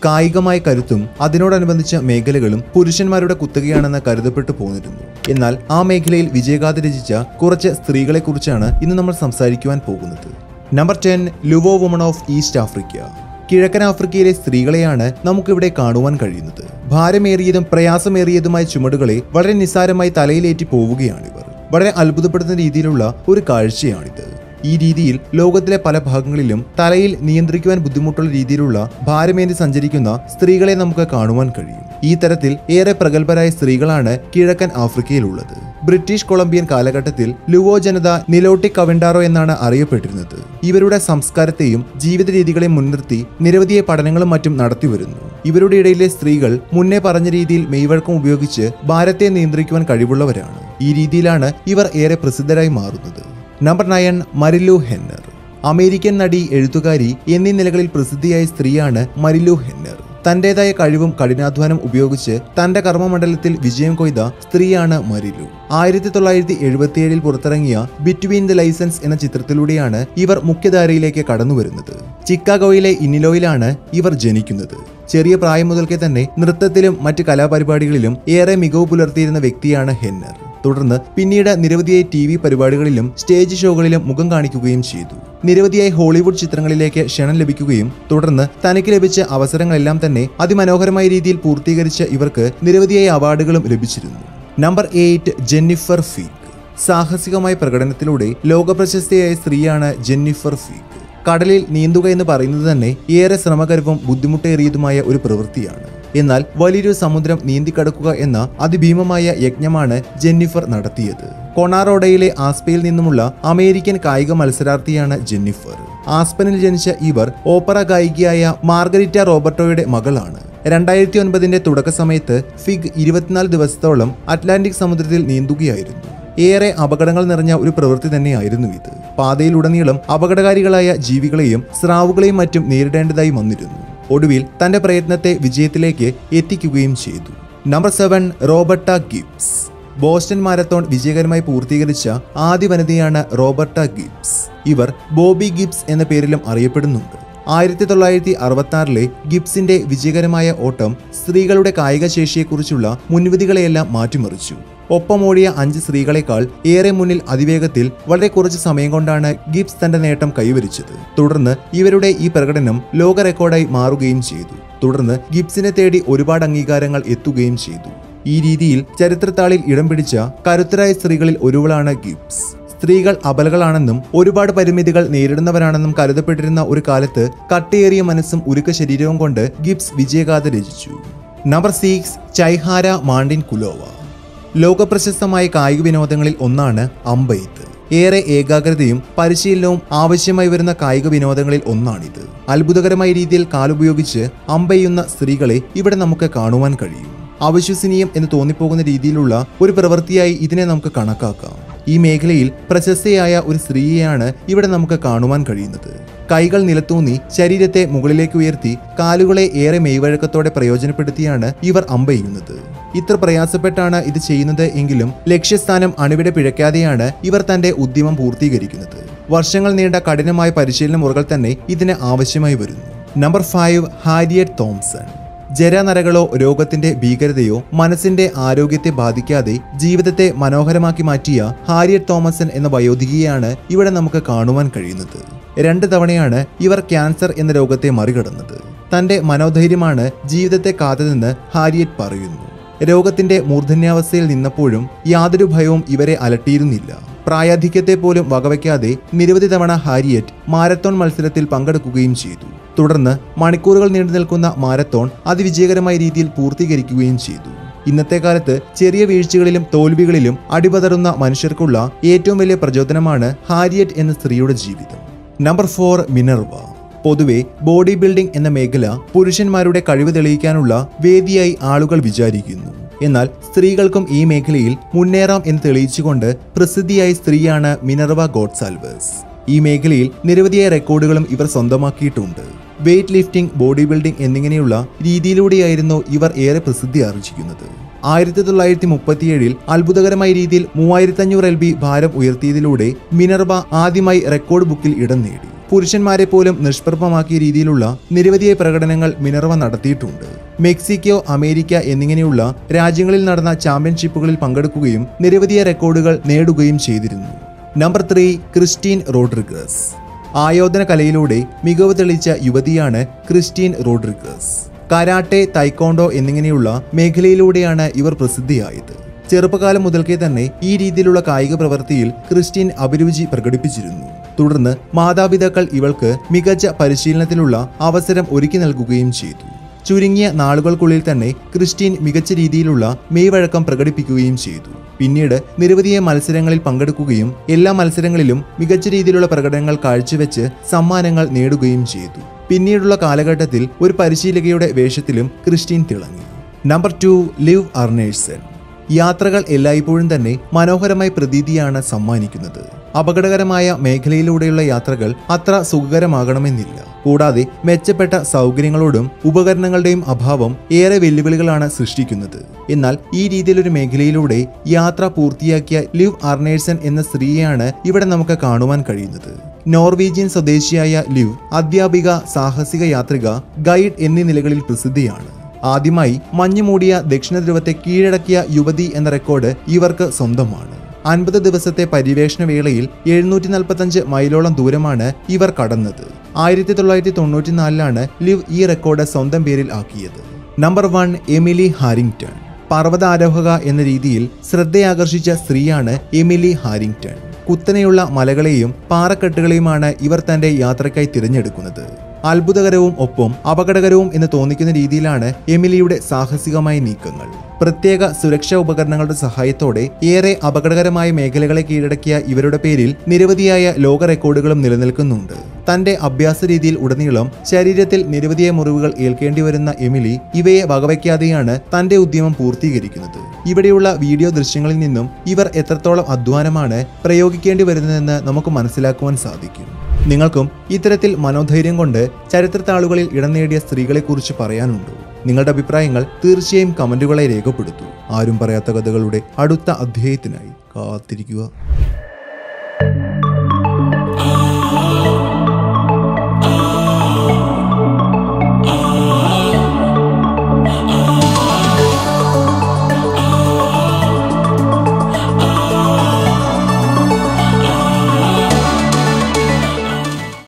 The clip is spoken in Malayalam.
കായികമായ കരുത്തും അതിനോടനുബന്ധിച്ച മേഖലകളും പുരുഷന്മാരുടെ കുത്തകയാണെന്ന് കരുതപ്പെട്ടു പോന്നിരുന്നു എന്നാൽ ആ മേഖലയിൽ വിജയഗാഥ രചിച്ച കുറച്ച് സ്ത്രീകളെക്കുറിച്ചാണ് ഇന്ന് നമ്മൾ സംസാരിക്കുവാൻ പോകുന്നത് number ten Luo woman of East Africa കിഴക്കൻ ആഫ്രിക്കയിലെ സ്ത്രീകളെയാണ് നമുക്കിവിടെ കാണുവാൻ കഴിയുന്നത് ഭാരമേറിയതും പ്രയാസമേറിയതുമായ ചുമടുകളെ വളരെ നിസ്സാരമായി തലയിലേറ്റി പോവുകയാണിവർ വളരെ അത്ഭുതപ്പെടുന്ന രീതിയിലുള്ള ഒരു കാഴ്ചയാണിത് ഈ രീതിയിൽ ലോകത്തിലെ പല ഭാഗങ്ങളിലും തലയിൽ നിയന്ത്രിക്കുവാൻ ബുദ്ധിമുട്ടുള്ള രീതിയിലുള്ള ഭാരമേന്തി സഞ്ചരിക്കുന്ന സ്ത്രീകളെ നമുക്ക് കാണുവാൻ കഴിയും ഈ തരത്തിൽ ഏറെ പ്രഗത്ഭരായ സ്ത്രീകളാണ് കിഴക്കൻ ആഫ്രിക്കയിലുള്ളത് ബ്രിട്ടീഷ് കൊളംബിയൻ കാലഘട്ടത്തിൽ ലുവോ ജനത നിലോട്ടി കവൻഡാറോ എന്നാണ് അറിയപ്പെട്ടിരുന്നത് ഇവരുടെ സംസ്കാരത്തെയും ജീവിത രീതികളെയും മുൻനിർത്തി നിരവധിയ പഠനങ്ങളും മറ്റും നടത്തിവരുന്നു ഇവരുടെ ഇടയിലെ സ്ത്രീകൾ മുന്നേ പറഞ്ഞ രീതിയിൽ മെയ്വഴക്കം ഉപയോഗിച്ച് ഭാരത്തെ നിയന്ത്രിക്കുവാൻ കഴിവുള്ളവരാണ് ഈ രീതിയിലാണ് ഇവർ ഏറെ പ്രസിദ്ധരായി മാറുന്നത് number nine Marilu Henner American നടി എഴുത്തുകാരി എന്നീ നിലകളിൽ പ്രസിദ്ധിയായ സ്ത്രീയാണ് മരിലു ഹെന്നർ തന്റേതായ കഴിവും കഠിനാധ്വാനം ഉപയോഗിച്ച് തന്റെ കർമ്മമണ്ഡലത്തിൽ വിജയം കൊയ്ത സ്ത്രീയാണ് മരിലു ആയിരത്തി തൊള്ളായിരത്തി എഴുപത്തിയേഴിൽ പുറത്തിറങ്ങിയ ബിറ്റ്വീൻ ദ ലൈസൻസ് എന്ന ചിത്രത്തിലൂടെയാണ് ഇവർ മുഖ്യധാരയിലേക്ക് കടന്നുവരുന്നത് ചിക്കാഗോയിലെ ഇന്നിലോയിലാണ് ഇവർ ജനിക്കുന്നത് ചെറിയ പ്രായം മുതൽക്കേ തന്നെ നൃത്തത്തിലും മറ്റ് കലാപരിപാടികളിലും ഏറെ മികവ് പുലർത്തിയിരുന്ന വ്യക്തിയാണ് ഹെന്നർ തുടർന്ന് പിന്നീട് നിരവധിയായ ടി വി പരിപാടികളിലും സ്റ്റേജ് ഷോകളിലും മുഖം കാണിക്കുകയും ചെയ്തു നിരവധിയായ ഹോളിവുഡ് ചിത്രങ്ങളിലേക്ക് ക്ഷണം ലഭിക്കുകയും തുടർന്ന് തനിക്ക് ലഭിച്ച അവസരങ്ങളെല്ലാം തന്നെ അതിമനോഹരമായ രീതിയിൽ പൂർത്തീകരിച്ച ഇവർക്ക് നിരവധിയായ അവാർഡുകളും ലഭിച്ചിരുന്നു നമ്പർ എയ്റ്റ് ജെന്നിഫർ ഫീഗ് സാഹസികമായ പ്രകടനത്തിലൂടെ ലോകപ്രശസ്തയായ സ്ത്രീയാണ് ജെന്നിഫർ ഫീഗ് കടലിൽ നീന്തുക എന്ന് പറയുന്നത് തന്നെ ഏറെ ശ്രമകരവും ബുദ്ധിമുട്ടേറിയതുമായ ഒരു പ്രവൃത്തിയാണ് എന്നാൽ വലിയൊരു സമുദ്രം നീന്തിക്കടക്കുക എന്ന അതിഭീമമായ യജ്ഞമാണ് ജെന്നിഫർ നടത്തിയത് കൊണാറോഡയിലെ ആസ്പയിൽ നിന്നുമുള്ള അമേരിക്കൻ കായിക മത്സരാർത്ഥിയാണ് ജെന്നിഫർ ആസ്പനിൽ ജനിച്ച ഇവർ ഓപ്പറ ഗായികയായ മാർഗരിറ്റ റോബർട്ടോയുടെ മകളാണ് രണ്ടായിരത്തി ഒൻപതിന്റെ തുടക്ക സമയത്ത് ഫിഗ് ഇരുപത്തിനാല് ദിവസത്തോളം അറ്റ്ലാന്റിക് സമുദ്രത്തിൽ നീന്തുകയായിരുന്നു ഏറെ അപകടങ്ങൾ നിറഞ്ഞ ഒരു പ്രവൃത്തി തന്നെയായിരുന്നു ഇത് പാതയിലുടനീളം അപകടകാരികളായ ജീവികളെയും സ്രാവുകളെയും മറ്റും നേരിടേണ്ടതായി വന്നിരുന്നു ഒടുവിൽ തന്റെ പ്രയത്നത്തെ വിജയത്തിലേക്ക് എത്തിക്കുകയും ചെയ്തു number seven Roberta Gibbs Boston marathon വിജയകരമായി പൂർത്തീകരിച്ച ആദ്യ വനിതയാണ് റോബർട്ട ഗിബ്സ് ഇവർ ബോബി ഗിബ്സ് എന്ന പേരിലും അറിയപ്പെടുന്നുണ്ട് ആയിരത്തി തൊള്ളായിരത്തി അറുപത്തി ആറിലെ ഗിബ്സിന്റെ വിജയകരമായ ഓട്ടം സ്ത്രീകളുടെ കായിക ശേഷിയെക്കുറിച്ചുള്ള മുൻവിധികളെയെല്ലാം മാറ്റിമറിച്ചു ഒപ്പമോടിയ അഞ്ച് സ്ത്രീകളെക്കാൾ ഏറെ മുന്നിൽ അതിവേഗത്തിൽ വളരെ കുറച്ച് സമയം കൊണ്ടാണ് ഗിബ്സ് തന്റെ നേട്ടം കൈവരിച്ചത് തുടർന്ന് ഇവരുടെ ഈ പ്രകടനം ലോക റെക്കോർഡായി മാറുകയും ചെയ്തു തുടർന്ന് ഗിബ്സിനെ തേടി ഒരുപാട് അംഗീകാരങ്ങൾ എത്തുകയും ചെയ്തു ഈ രീതിയിൽ ചരിത്രത്താളിൽ ഇടം പിടിച്ച കരുത്തരായ സ്ത്രീകളിൽ ഒരുവളാണ് ഗിബ്സ് സ്ത്രീകൾ അബലകളാണെന്നും ഒരുപാട് പരിമിതികൾ നേരിടുന്നവരാണെന്നും കരുതപ്പെട്ടിരുന്ന ഒരു കാലത്ത് കട്ടയേറിയ മനസ്സും ഉരുക്ക ശരീരവും കൊണ്ട് ഗിബ്സ് വിജയഗാഥ രചിച്ചു നമ്പർ സിക്സ് ചൈഹാര മാണ്ടിൻ കുലോവ ലോകപ്രശസ്തമായ കായിക വിനോദങ്ങളിൽ ഒന്നാണ് അമ്പെയ്ത്ത് ഏറെ ഏകാഗ്രതയും പരിശീലനവും ആവശ്യമായി വരുന്ന കായിക വിനോദങ്ങളിൽ ഒന്നാണിത് അത്ഭുതകരമായ രീതിയിൽ കാലുപയോഗിച്ച് അമ്പെയ്യുന്ന സ്ത്രീകളെ ഇവിടെ നമുക്ക് കാണുവാൻ കഴിയും അവിശ്വസനീയം എന്ന് തോന്നിപ്പോകുന്ന രീതിയിലുള്ള ഒരു പ്രവൃത്തിയായി ഇതിനെ നമുക്ക് കണക്കാക്കാം ഈ മേഖലയിൽ പ്രശസ്തയായ ഒരു സ്ത്രീയെയാണ് ഇവിടെ നമുക്ക് കാണുവാൻ കഴിയുന്നത് കൈകൾ നിലത്തൂന്നി ശരീരത്തെ മുകളിലേക്ക് ഉയർത്തി കാലുകളെ ഏറെ മെയ്വഴക്കത്തോടെ പ്രയോജനപ്പെടുത്തിയാണ് ഇവർ അമ്പെയ്യുന്നത് ഇത്ര പ്രയാസപ്പെട്ടാണ് ഇത് ചെയ്യുന്നത് എങ്കിലും ലക്ഷ്യസ്ഥാനം അണുവിട പിഴയ്ക്കാതെയാണ് ഇവർ തന്റെ ഉദ്യമം പൂർത്തീകരിക്കുന്നത് വർഷങ്ങൾ നീണ്ട കഠിനമായ പരിശീലന മുറകൾ തന്നെ ഇതിന് ആവശ്യമായി വരുന്നു നമ്പർ ഫൈവ് ഹാരിയറ്റ് തോംസൺ ജരാനരകളോ രോഗത്തിന്റെ ഭീകരതയോ മനസ്സിന്റെ ആരോഗ്യത്തെ ബാധിക്കാതെ ജീവിതത്തെ മനോഹരമാക്കി മാറ്റിയ ഹാരിയറ്റ് തോമസൺ എന്ന വയോധികയാണ് ഇവിടെ നമുക്ക് കാണുവാൻ കഴിയുന്നത് രണ്ട് തവണയാണ് ഇവർ ക്യാൻസർ എന്ന രോഗത്തെ മറികടന്നത് തന്റെ മനോധൈര്യമാണ് ജീവിതത്തെ കാത്തതെന്ന് ഹാരിയറ്റ് പറയുന്നു രോഗത്തിന്റെ മൂർധന്യാവസ്ഥയിൽ നിന്നപ്പോഴും യാതൊരു ഭയവും ഇവരെ അലട്ടിയിരുന്നില്ല പ്രായാധിക്യത്തെ പോലും വകവയ്ക്കാതെ നിരവധി തവണ ഹാരിയറ്റ് മാരത്തോൺ മത്സരത്തിൽ പങ്കെടുക്കുകയും ചെയ്തു തുടർന്ന് മണിക്കൂറുകൾ നീണ്ടു നിൽക്കുന്ന മാരത്തോൺ അതിവിജയകരമായ രീതിയിൽ പൂർത്തീകരിക്കുകയും ചെയ്തു ഇന്നത്തെ കാലത്ത് ചെറിയ വീഴ്ചകളിലും തോൽവികളിലും അടിപതറുന്ന മനുഷ്യർക്കുള്ള ഏറ്റവും വലിയ പ്രചോദനമാണ് ഹാരിയറ്റ് എന്ന സ്ത്രീയുടെ ജീവിതം നമ്പർ ഫോർ മിനർവ പൊതുവെ ബോഡി ബിൽഡിംഗ് എന്ന മേഖല പുരുഷന്മാരുടെ കഴിവ് തെളിയിക്കാനുള്ള വേദിയായി ആളുകൾ വിചാരിക്കുന്നു എന്നാൽ സ്ത്രീകൾക്കും ഈ മേഖലയിൽ മുന്നേറാം എന്ന് തെളിയിച്ചുകൊണ്ട് പ്രസിദ്ധിയായ സ്ത്രീയാണ് മിനർവ ഗോഡ്സാൽവേഴ്സ് ഈ മേഖലയിൽ നിരവധിയായ റെക്കോർഡുകളും ഇവർ സ്വന്തമാക്കിയിട്ടുണ്ട് വെയ്റ്റ് ലിഫ്റ്റിംഗ് ബോഡി ബിൽഡിംഗ് എന്നിങ്ങനെയുള്ള രീതിയിലൂടെയായിരുന്നു ഇവർ ഏറെ പ്രസിദ്ധി ആർജിക്കുന്നത് ആയിരത്തി തൊള്ളായിരത്തി മുപ്പത്തിയേഴിൽ അത്ഭുതകരമായ രീതിയിൽ മൂവായിരത്തി അഞ്ഞൂറ് എൽ ബി ഭാരം ഉയർത്തിയതിലൂടെ മിനർവ ആദ്യമായി റെക്കോർഡ് ബുക്കിൽ ഇടം നേടി പുരുഷന്മാരെ പോലും നിഷ്പ്രഭമാക്കിയ രീതിയിലുള്ള നിരവധിയായ പ്രകടനങ്ങൾ മിനർവ നടത്തിയിട്ടുണ്ട് മെക്സിക്കോ അമേരിക്ക എന്നിങ്ങനെയുള്ള രാജ്യങ്ങളിൽ നടന്ന ചാമ്പ്യൻഷിപ്പുകളിൽ പങ്കെടുക്കുകയും നിരവധിയായ റെക്കോർഡുകൾ നേടുകയും ചെയ്തിരുന്നു നമ്പർ ത്രീ ക്രിസ്റ്റീൻ റോഡ്രിഗസ് ആയോധന കലയിലൂടെ മികവ് തെളിയിച്ച യുവതിയാണ് ക്രിസ്റ്റീൻ റോഡ്രിഗസ് കരാട്ടെ തൈക്കോണ്ടോ എന്നിങ്ങനെയുള്ള മേഖലയിലൂടെയാണ് ഇവർ പ്രസിദ്ധിയായത് ചെറുപ്പകാലം മുതൽക്കേ തന്നെ ഈ രീതിയിലുള്ള കായിക പ്രവൃത്തിയിൽ ക്രിസ്റ്റീൻ അഭിരുചി പ്രകടിപ്പിച്ചിരുന്നു തുടർന്ന് മാതാപിതാക്കൾ ഇവൾക്ക് മികച്ച പരിശീലനത്തിലുള്ള അവസരം ഒരുക്കി നൽകുകയും ചെയ്തു ചുരുങ്ങിയ നാളുകൾക്കുള്ളിൽ തന്നെ ക്രിസ്റ്റീൻ മികച്ച രീതിയിലുള്ള മെയ്വഴക്കം പ്രകടിപ്പിക്കുകയും ചെയ്തു പിന്നീട് നിരവധിയ മത്സരങ്ങളിൽ പങ്കെടുക്കുകയും എല്ലാ മത്സരങ്ങളിലും മികച്ച രീതിയിലുള്ള പ്രകടനങ്ങൾ കാഴ്ചവെച്ച് സമ്മാനങ്ങൾ നേടുകയും ചെയ്തു പിന്നീടുള്ള കാലഘട്ടത്തിൽ ഒരു പരിശീലകയുടെ വേഷത്തിലും ക്രിസ്റ്റീൻ തിളങ്ങി നമ്പർ ടു ലിവ് അർണേഴ്സൺ യാത്രകൾ എല്ലായ്പ്പോഴും തന്നെ മനോഹരമായ പ്രതീതിയാണ് സമ്മാനിക്കുന്നത് അപകടകരമായ മേഖലയിലൂടെയുള്ള യാത്രകൾ അത്ര സുഖകരമാകണമെന്നില്ല കൂടാതെ മെച്ചപ്പെട്ട സൗകര്യങ്ങളോടും ഉപകരണങ്ങളുടെയും അഭാവം ഏറെ വെല്ലുവിളികളാണ് സൃഷ്ടിക്കുന്നത് എന്നാൽ ഈ രീതിയിലൊരു മേഖലയിലൂടെ യാത്ര പൂർത്തിയാക്കിയ ലിവ് അർണേഴ്സൺ എന്ന സ്ത്രീയെയാണ് ഇവിടെ നമുക്ക് കാണുവാൻ കഴിയുന്നത് നോർവീജിയൻ സ്വദേശിയായ ലിവ് അധ്യാപിക സാഹസിക യാത്രിക ഗൈഡ് എന്നീ നിലകളിൽ പ്രസിദ്ധിയാണ് ആദ്യമായി മഞ്ഞു മൂടിയ ദക്ഷിണ ധ്രുവത്തെ കീഴടക്കിയ യുവതി എന്ന റെക്കോർഡ് ഇവർക്ക് സ്വന്തമാണ് അൻപത് ദിവസത്തെ പര്യവേഷണ വേളയിൽ എഴുന്നൂറ്റി നാൽപ്പത്തഞ്ച് മൈലോളം ദൂരമാണ് ഇവർ കടന്നത് ആയിരത്തി തൊള്ളായിരത്തി തൊണ്ണൂറ്റിനാലിലാണ് ലിവ് ഈ റെക്കോർഡ് സ്വന്തം പേരിൽ ആക്കിയത് നമ്പർ വൺ എമിലി ഹാരിങ്ടൺ പർവ്വതാരോഹക എന്ന രീതിയിൽ ശ്രദ്ധയാകർഷിച്ച സ്ത്രീയാണ് എമിലി ഹാരിങ്ടൺ കുത്തനെയുള്ള മലകളെയും പാറക്കെട്ടുകളെയുമാണ് ഇവർ തന്റെ യാത്രയ്ക്കായി തിരഞ്ഞെടുക്കുന്നത് അത്ഭുതകരവും ഒപ്പം അപകടകരവും എന്ന് തോന്നിക്കുന്ന രീതിയിലാണ് എമിലിയുടെ സാഹസികമായ നീക്കങ്ങൾ പ്രത്യേക സുരക്ഷാ ഉപകരണങ്ങളുടെ സഹായത്തോടെ ഏറെ അപകടകരമായ മേഖലകളെ കീഴടക്കിയ ഇവരുടെ പേരിൽ നിരവധിയായ ലോക റെക്കോർഡുകളും നിലനിൽക്കുന്നുണ്ട് തന്റെ അഭ്യാസ രീതിയിൽ ഉടനീളം ശരീരത്തിൽ നിരവധിയായ മുറിവുകൾ ഏൽക്കേണ്ടി വരുന്ന എമിലി ഇവയെ വകവയ്ക്കാതെയാണ് തന്റെ ഉദ്യമം പൂർത്തീകരിക്കുന്നത് ഇവിടെയുള്ള വീഡിയോ ദൃശ്യങ്ങളിൽ നിന്നും ഇവർ എത്രത്തോളം അധ്വാനമാണ് പ്രയോഗിക്കേണ്ടി വരുന്നതെന്ന് നമുക്ക് മനസ്സിലാക്കുവാൻ സാധിക്കും നിങ്ങൾക്കും ഇത്തരത്തിൽ മനോധൈര്യം കൊണ്ട് ചരിത്രത്താളുകളിൽ ഇടം നേടിയ സ്ത്രീകളെക്കുറിച്ച് പറയാനുണ്ടോ നിങ്ങളുടെ അഭിപ്രായങ്ങൾ തീർച്ചയായും കമന്റുകളായി രേഖപ്പെടുത്തൂ ആരും പറയാത്ത കഥകളുടെ അടുത്ത അധ്യായത്തിനായി കാത്തിരിക്കുക